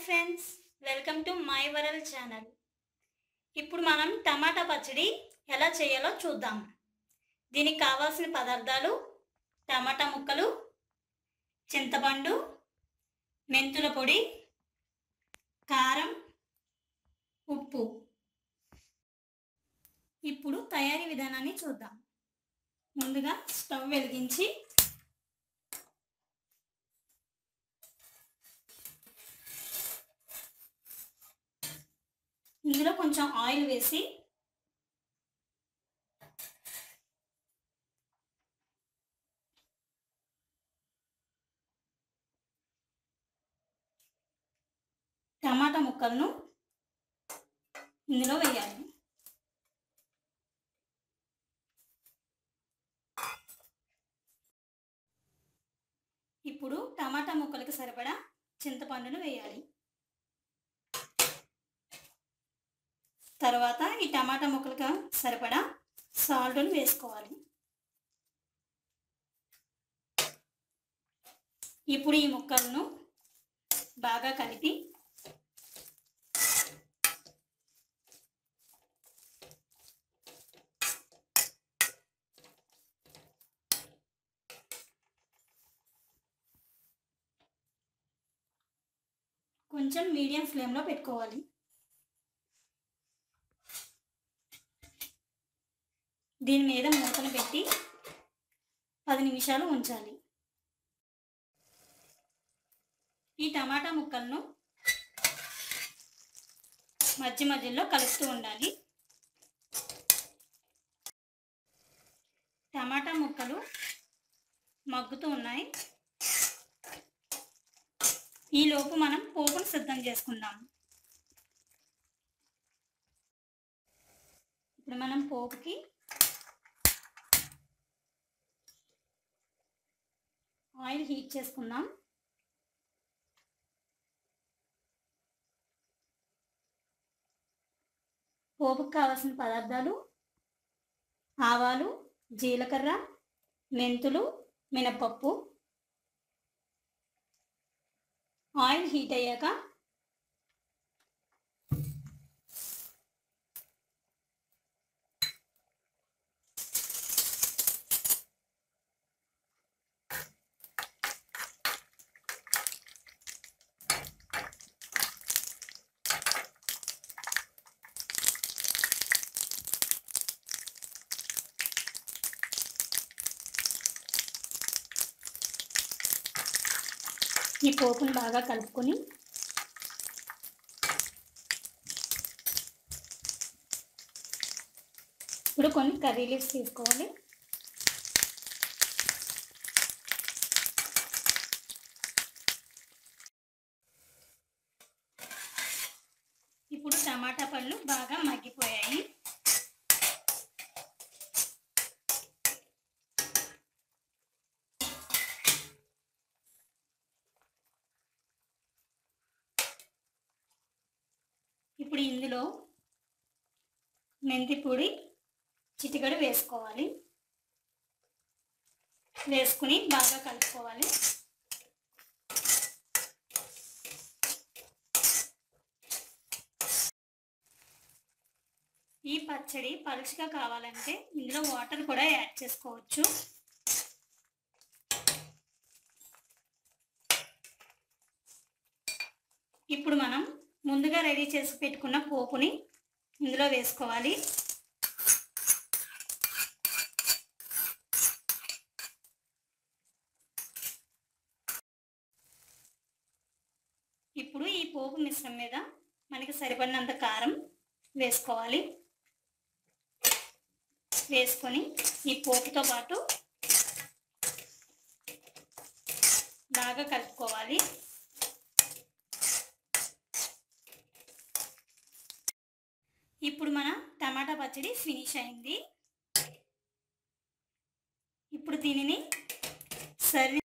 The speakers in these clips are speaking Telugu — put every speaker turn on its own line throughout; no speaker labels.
friends welcome to my world channel ఇప్పుడు మనం టమాటా పచ్చడి ఎలా చేయాలో చూద్దాం దీనికి కావాల్సిన పదార్థాలు టమాటా ముక్కలు చింతపండు మెంతుల పొడి కారం ఉప్పు ఇప్పుడు తయారీ విధానాన్ని చూద్దాం ముందుగా స్టవ్ వెలిగించి ఇందులో కొంచెం ఆయిల్ వేసి టమాటా ముక్కలను ఇందులో వేయాలి ఇప్పుడు టమాటా ముక్కలకు సరిపడా చింతపండును వేయాలి తర్వాత ఈ టమాటా ముక్కలకు సరిపడా సాల్ట్ని వేసుకోవాలి ఇప్పుడు ఈ ముక్కలను బాగా కలిపి కొంచెం మీడియం ఫ్లేమ్లో పెట్టుకోవాలి దీని మీద మూతను పెట్టి పది నిమిషాలు ఉంచాలి ఈ టమాటా ముక్కలను మధ్య మధ్యలో కలుపుతూ ఉండాలి టమాటా ముక్కలు మగ్గుతూ ఉన్నాయి ఈలోపు మనం పోపును సిద్ధం చేసుకుందాం ఇప్పుడు మనం పోపుకి ఆయిల్ హీట్ చేసుకుందాం పోపుకు కావాల్సిన పదార్థాలు ఆవాలు జీలకర్ర మెంతులు మినపప్పు ఆయిల్ హీట్ అయ్యాక ఈ పోపుని బాగా కలుపుకొని ఇప్పుడు కొన్ని కర్రీ లీవ్స్ తీసుకోవాలి ఇప్పుడు టమాటా పళ్ళు బాగా మగ్గిపోయాయి ఇప్పుడు ఇందులో మెంతి పొడి చిటికడు వేసుకోవాలి వేసుకుని బాగా కలుపుకోవాలి ఈ పచ్చడి పలుచగా కావాలంటే ఇందులో వాటర్ కూడా యాడ్ చేసుకోవచ్చు ఇప్పుడు మనం ముందుగా రెడీ చేసి పెట్టుకున్న పోపుని ఇందులో వేసుకోవాలి ఇప్పుడు ఈ పోపు మిశ్రమం మీద మనకి సరిపడినంత కారం వేసుకోవాలి వేసుకొని ఈ పోపుతో పాటు బాగా కలుపుకోవాలి ఇప్పుడు మన టమాటా పచ్చడి ఫినిష్ అయింది ఇప్పుడు దీనిని సర్వి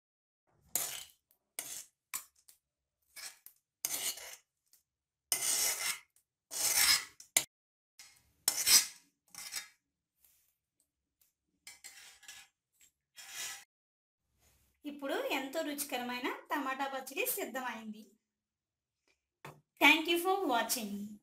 ఇప్పుడు ఎంతో రుచికరమైన టమాటా పచ్చడి సిద్ధమైంది థ్యాంక్ యూ ఫర్ వాచింగ్